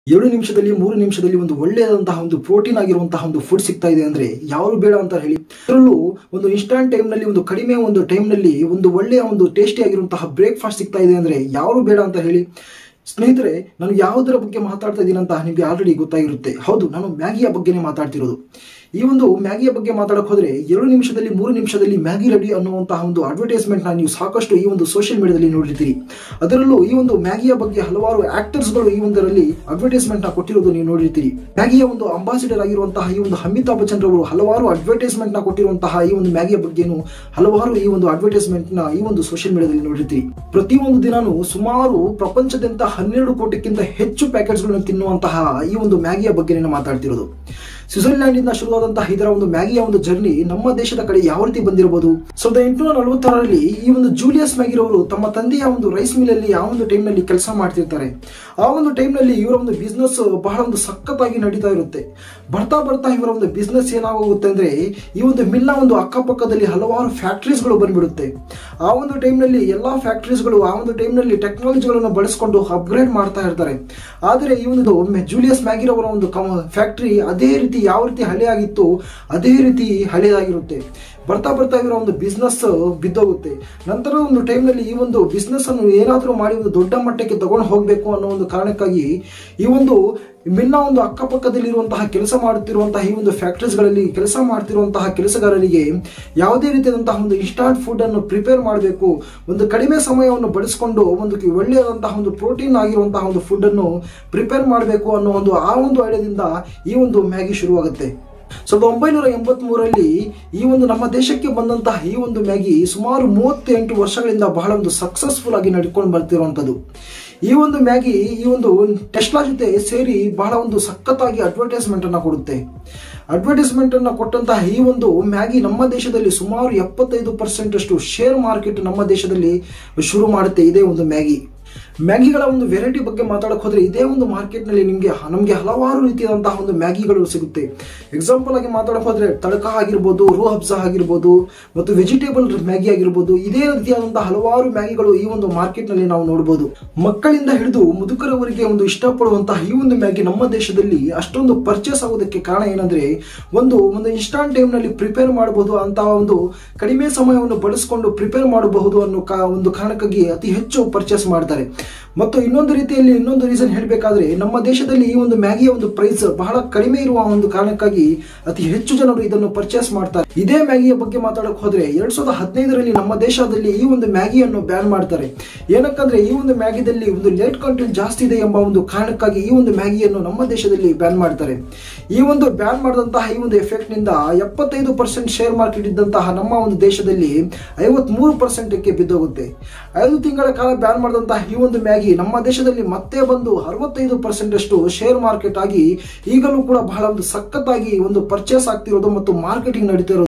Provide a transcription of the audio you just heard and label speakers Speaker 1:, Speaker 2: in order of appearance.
Speaker 1: ಏಳು ನಿಮಿಷದಲ್ಲಿ ಮೂರು ನಿಮಿಷದಲ್ಲಿ ಒಂದು ಒಳ್ಳೆಯದಂತಹ ಒಂದು ಪ್ರೋಟೀನ್ ಆಗಿರುವಂತಹ ಒಂದು ಫುಡ್ ಸಿಗ್ತಾ ಇದೆ ಅಂದ್ರೆ ಯಾರು ಬೇಡ ಅಂತ ಹೇಳಿ ಅದರಲ್ಲೂ ಒಂದು ಇನ್ಸ್ಟಾಂಟ್ ಟೈಮ್ ನಲ್ಲಿ ಒಂದು ಕಡಿಮೆ ಒಂದು ಟೈಮ್ ನಲ್ಲಿ ಒಂದು ಒಳ್ಳೆಯ ಒಂದು ಟೇಸ್ಟಿ ಆಗಿರುವಂತಹ ಬ್ರೇಕ್ಫಾಸ್ಟ್ ಸಿಗ್ತಾ ಇದೆ ಅಂದ್ರೆ ಯಾರು ಬೇಡ ಅಂತ ಹೇಳಿ ಸ್ನೇಹಿತರೆ ನಾನು ಯಾವುದರ ಬಗ್ಗೆ ಮಾತಾಡ್ತಾ ಇದ್ದೀನಿ ಅಂತ ನಿಮಗೆ ಆಲ್ರೆಡಿ ಗೊತ್ತಾಗಿರುತ್ತೆ ಹೌದು ನಾನು ಮ್ಯಾಗಿಯ ಬಗ್ಗೆನೇ ಮಾತಾಡ್ತಿರೋದು ಈ ಒಂದು ಮ್ಯಾಗಿಯ ಬಗ್ಗೆ ಮಾತಾಡಕ್ ಹೋದ್ರೆ ಎರಡು ನಿಮಿಷದಲ್ಲಿ ಮೂರು ನಿಮಿಷದಲ್ಲಿ ಮ್ಯಾಗಿ ರೆಡಿ ಅನ್ನುವಂತಹ ಒಂದು ಅಡ್ವರ್ಟೈಸ್ಮೆಂಟ್ ನ ನೀವು ಸಾಕಷ್ಟು ಈ ಒಂದು ಸೋಷಿಯಲ್ ಮೀಡಿಯಾದಲ್ಲಿ ನೋಡಿರ್ತೀರಿ ಅದರಲ್ಲೂ ಈ ಒಂದು ಮ್ಯಾಗಿಯ ಬಗ್ಗೆ ಹಲವಾರು ಆಕ್ಟರ್ಸ್ ಗಳು ಈ ಒಂದರಲ್ಲಿ ಅಡ್ವರ್ಟೈಸ್ಮೆಂಟ್ ನ ಕೊಟ್ಟಿರೋದು ನೀವು ನೋಡಿರ್ತೀರಿ ಮ್ಯಾಗಿಯ ಒಂದು ಅಂಬಾಸಿಡರ್ ಆಗಿರುವಂತಹ ಈ ಒಂದು ಅಮಿತಾಬ್ ಬಚ್ಚನ್ ರವರು ಹಲವಾರು ಅಡ್ವರ್ಟೈಸ್ಮೆಂಟ್ ನ ಕೊಟ್ಟಿರುವಂತಹ ಈ ಒಂದು ಮ್ಯಾಗಿಯ ಬಗ್ಗೆನು ಹಲವಾರು ಈ ಒಂದು ಅಡ್ವರ್ಟೈಸ್ಮೆಂಟ್ ನ ಈ ಒಂದು ಸೋಷಿಯಲ್ ಮೀಡಿಯಾದಲ್ಲಿ ನೋಡಿರ್ತೀರಿ ಪ್ರತಿಯೊಂದು ದಿನಾನು ಸುಮಾರು ಪ್ರಪಂಚದಂತ ಹನ್ನೆರಡು ಕೋಟಿಕ್ಕಿಂತ ಹೆಚ್ಚು ಪ್ಯಾಕೆಟ್ಸ್ ಗಳನ್ನು ತಿನ್ನುವಂತಹ ಈ ಒಂದು ಮ್ಯಾಗಿಯ ಬಗ್ಗೆ ನಾನು ಮಾತಾಡ್ತಿರೋದು ಸ್ವಿಟ್ಜರ್ಲ್ಯಾಂಡ್ ಇಂದ ಶುರುವಾದಂತಹ ಇದರ ಒಂದು ಮ್ಯಾಗಿಯ ಒಂದು ಜರ್ನಿ ನಮ್ಮ ದೇಶದ ಕಡೆ ಯಾವ ರೀತಿ ಬಂದಿರಬಹುದು ಸಾವಿರದ ಎಂಟುನೂರ ನಲವತ್ತಾರರಲ್ಲಿ ಈ ಒಂದು ಜೂಲಿಯಸ್ ಮ್ಯಾಗಿರ್ ಅವರು ತಮ್ಮ ತಂದೆಯ ಒಂದು ರೈಸ್ ಮಿಲ್ ಅಲ್ಲಿ ಆ ಒಂದು ಟೈಮ್ ನಲ್ಲಿ ಕೆಲಸ ಮಾಡ್ತಿರ್ತಾರೆ ಆ ಒಂದು ಟೈಮ್ ನಲ್ಲಿ ಇವರ ಒಂದು ಬಿಸ್ನೆಸ್ ಬಹಳ ಒಂದು ಸಖತ್ತಾಗಿ ನಡೀತಾ ಇರುತ್ತೆ ಬರ್ತಾ ಬರ್ತಾ ಇವರ ಒಂದು ಬಿಸ್ನೆಸ್ ಏನಾಗುತ್ತೆ ಅಂದ್ರೆ ಈ ಒಂದು ಮಿಲ್ ನ ಒಂದು ಅಕ್ಕಪಕ್ಕದಲ್ಲಿ ಹಲವಾರು ಫ್ಯಾಕ್ಟರೀಸ್ ಗಳು ಬಂದ್ಬಿಡುತ್ತೆ ಆ ಒಂದು ಟೈಮ್ ನಲ್ಲಿ ಎಲ್ಲಾ ಫ್ಯಾಕ್ಟರೀಸ್ ಗಳು ಆ ಒಂದು ಟೈಮ್ ನಲ್ಲಿ ಟೆಕ್ನಾಲಜಿಗಳನ್ನು ಬಳಸಿಕೊಂಡು ಅಪ್ಗ್ರೇಡ್ ಮಾಡ್ತಾ ಇರ್ತಾರೆ ಆದರೆ ಈ ಒಂದು ಜೂಲಿಯಸ್ ಮ್ಯಾಗಿರ್ ಅವರ ಒಂದು ಫ್ಯಾಕ್ಟರಿ ಅದೇ ರೀತಿ ಯಾವ ರೀತಿ ಹಳೆಯಾಗಿತ್ತು ಅದೇ ರೀತಿ ಹಳೆಯದಾಗಿರುತ್ತೆ ಬರ್ತಾ ಬರ್ತಾ ಇವರ ಒಂದು ಬಿಸ್ನೆಸ್ ಬಿದ್ದೋಗುತ್ತೆ ನಂತರ ಒಂದು ಟೈಮ್ನಲ್ಲಿ ಈ ಒಂದು ಬಿಸ್ನೆಸ್ ಅನ್ನು ಏನಾದರೂ ಮಾಡಿ ಒಂದು ದೊಡ್ಡ ಮಟ್ಟಕ್ಕೆ ತಗೊಂಡು ಹೋಗಬೇಕು ಅನ್ನೋ ಒಂದು ಕಾರಣಕ್ಕಾಗಿ ಈ ಒಂದು ಮಿನ್ನ ಒಂದು ಅಕ್ಕಪಕ್ಕದಲ್ಲಿರುವಂತಹ ಕೆಲಸ ಮಾಡುತ್ತಿರುವಂತಹ ಈ ಒಂದು ಫ್ಯಾಕ್ಟರೀಸ್ಗಳಲ್ಲಿ ಕೆಲಸ ಮಾಡ್ತಿರುವಂತಹ ಕೆಲಸಗಾರರಿಗೆ ಯಾವುದೇ ರೀತಿಯಾದಂತಹ ಒಂದು ಇನ್ಸ್ಟಾಂಟ್ ಫುಡ್ ಅನ್ನು ಪ್ರಿಪೇರ್ ಮಾಡಬೇಕು ಒಂದು ಕಡಿಮೆ ಸಮಯವನ್ನು ಬಳಸಿಕೊಂಡು ಒಂದು ಒಳ್ಳೆಯದಂತಹ ಒಂದು ಪ್ರೋಟೀನ್ ಆಗಿರುವಂತಹ ಒಂದು ಫುಡ್ ಅನ್ನು ಪ್ರಿಪೇರ್ ಮಾಡಬೇಕು ಅನ್ನೋ ಒಂದು ಆ ಒಂದು ಐಡಿಯಾದಿಂದ ಈ ಒಂದು ಮ್ಯಾಗಿ ಶುರುವಾಗುತ್ತೆ ಸಾವಿರದ ಒಂಬೈನೂರ ಎಂಬತ್ ಮೂರಲ್ಲಿ ಈ ಒಂದು ನಮ್ಮ ದೇಶಕ್ಕೆ ಬಂದಂತಹ ಈ ಒಂದು ಮ್ಯಾಗಿ ಸುಮಾರು ಮೂವತ್ತೆಂಟು ವರ್ಷಗಳಿಂದ ಬಹಳ ಒಂದು ಸಕ್ಸಸ್ಫುಲ್ ಆಗಿ ನಡ್ಕೊಂಡು ಬರ್ತಿರುವಂಥದ್ದು ಈ ಒಂದು ಮ್ಯಾಗಿ ಈ ಒಂದು ಟೆಸ್ಲಾ ಜೊತೆ ಸೇರಿ ಬಹಳ ಒಂದು ಸಖತ್ತಾಗಿ ಅಡ್ವರ್ಟೈಸ್ಮೆಂಟ್ ಅನ್ನ ಕೊಡುತ್ತೆ ಅಡ್ವರ್ಟೈಸ್ಮೆಂಟ್ ಅನ್ನ ಕೊಟ್ಟಂತಹ ಈ ಒಂದು ಮ್ಯಾಗಿ ನಮ್ಮ ದೇಶದಲ್ಲಿ ಸುಮಾರು ಎಪ್ಪತ್ತೈದು ಪರ್ಸೆಂಟ್ ಅಷ್ಟು ಶೇರ್ ಮಾರ್ಕೆಟ್ ನಮ್ಮ ದೇಶದಲ್ಲಿ ಶುರು ಮಾಡುತ್ತೆ ಇದೇ ಒಂದು ಮ್ಯಾಗಿ ಮ್ಯಾಗಿಗಳ ಒಂದು ವೆರೈಟಿ ಬಗ್ಗೆ ಮಾತಾಡಕ್ ಹೋದ್ರೆ ಇದೇ ಒಂದು ಮಾರ್ಕೆಟ್ ನಲ್ಲಿ ನಿಮಗೆ ನಮಗೆ ಹಲವಾರು ರೀತಿಯಾದಂತಹ ಒಂದು ಮ್ಯಾಗಿಗಳು ಸಿಗುತ್ತೆ ಎಕ್ಸಾಂಪಲ್ ಆಗಿ ಮಾತಾಡಕ್ ಹೋದ್ರೆ ತಡಕ ಆಗಿರ್ಬೋದು ರೂ ಹಬ್ಸಾ ಆಗಿರ್ಬೋದು ಮತ್ತು ವೆಜಿಟೇಬಲ್ ಮ್ಯಾಗಿ ಆಗಿರ್ಬೋದು ಇದೇ ರೀತಿಯಾದಂತಹ ಹಲವಾರು ಮ್ಯಾಗಿಗಳು ಈ ಒಂದು ಮಾರ್ಕೆಟ್ ನಲ್ಲಿ ನಾವು ನೋಡಬಹುದು ಮಕ್ಕಳಿಂದ ಹಿಡಿದು ಮುದುಕರವರಿಗೆ ಒಂದು ಇಷ್ಟಪಡುವಂತಹ ಈ ಒಂದು ಮ್ಯಾಗಿ ನಮ್ಮ ದೇಶದಲ್ಲಿ ಅಷ್ಟೊಂದು ಪರ್ಚೇಸ್ ಆಗೋದಕ್ಕೆ ಕಾರಣ ಏನಂದ್ರೆ ಒಂದು ಒಂದು ಇನ್ಸ್ಟಾಂಟ್ ಟೈಮ್ ನಲ್ಲಿ ಪ್ರಿಪೇರ್ ಮಾಡಬಹುದು ಅಂತ ಒಂದು ಕಡಿಮೆ ಸಮಯವನ್ನು ಬಳಸಿಕೊಂಡು ಪ್ರಿಪೇರ್ ಮಾಡಬಹುದು ಅನ್ನೋ ಒಂದು ಕಾರಣಕ್ಕಾಗಿ ಅತಿ ಹೆಚ್ಚು ಪರ್ಚೇಸ್ ಮಾಡ್ತಾರೆ ಮತ್ತು ಇನ್ನೊಂದು ರೀತಿಯಲ್ಲಿ ಇನ್ನೊಂದು ರೀಸನ್ ಹೇಳಬೇಕಾದ್ರೆ ನಮ್ಮ ದೇಶದಲ್ಲಿ ಈ ಒಂದು ಮ್ಯಾಗಿಯ ಒಂದು ಪ್ರೈಸ್ ಬಹಳ ಕಡಿಮೆ ಇರುವ ಒಂದು ಕಾರಣಕ್ಕಾಗಿ ಅತಿ ಹೆಚ್ಚು ಜನರು ಇದನ್ನು ಪರ್ಚೇಸ್ ಮಾಡ್ತಾರೆ ಇದೇ ಮ್ಯಾಗಿಯ ಬಗ್ಗೆ ಮಾತಾಡಕ್ ಹೋದ್ರೆ ಎರಡ್ ಸಾವಿರದ ಹದಿನೈದರಲ್ಲಿ ನಮ್ಮ ದೇಶದಲ್ಲಿ ಈ ಒಂದು ಮ್ಯಾಗಿಯನ್ನು ಬ್ಯಾನ್ ಮಾಡ್ತಾರೆ ಏನಕ್ಕಂದ್ರೆ ಈ ಒಂದು ಮ್ಯಾಗಿದಲ್ಲಿ ಒಂದು ಲೇಟ್ ಕಂಟೆಂಟ್ ಜಾಸ್ತಿ ಇದೆ ಎಂಬ ಒಂದು ಕಾರಣಕ್ಕಾಗಿ ಈ ಒಂದು ಮ್ಯಾಗಿಯನ್ನು ನಮ್ಮ ದೇಶದಲ್ಲಿ ಬ್ಯಾನ್ ಮಾಡ್ತಾರೆ ಈ ಒಂದು ಬ್ಯಾನ್ ಮಾಡಿದಂತಹ ಈ ಒಂದು ಎಫೆಕ್ಟ್ ನಿಂದ ಎಪ್ಪತ್ತೈದು ಪರ್ಸೆಂಟ್ ಶೇರ್ ಮಾರ್ಕೆಟ್ ಇದ್ದಂತಹ ನಮ್ಮ ಒಂದು ದೇಶದಲ್ಲಿ ಐವತ್ ಮೂರು ಪರ್ಸೆಂಟ್ಗೆ ಬಿದ್ದೋಗುತ್ತೆ ಐದು ತಿಂಗಳ ಕಾಲ ಬ್ಯಾನ್ ಮಾಡಿದಂತಹ ಈ ಒಂದು ಮ್ಯಾಗಿ ನಮ್ಮ ದೇಶದಲ್ಲಿ ಮತ್ತೆ ಬಂದು ಅರವತ್ತೈದು ಪರ್ಸೆಂಟ್ ಅಷ್ಟು ಶೇರ್ ಮಾರ್ಕೆಟ್ ಆಗಿ ಈಗಲೂ ಕೂಡ ಬಹಳ ಒಂದು ಸಖತ್ತಾಗಿ ಒಂದು ಪರ್ಚೇಸ್ ಆಗ್ತಿರೋದು ಮತ್ತು ಮಾರ್ಕೆಟಿಂಗ್ ನಡೀತಿರೋದು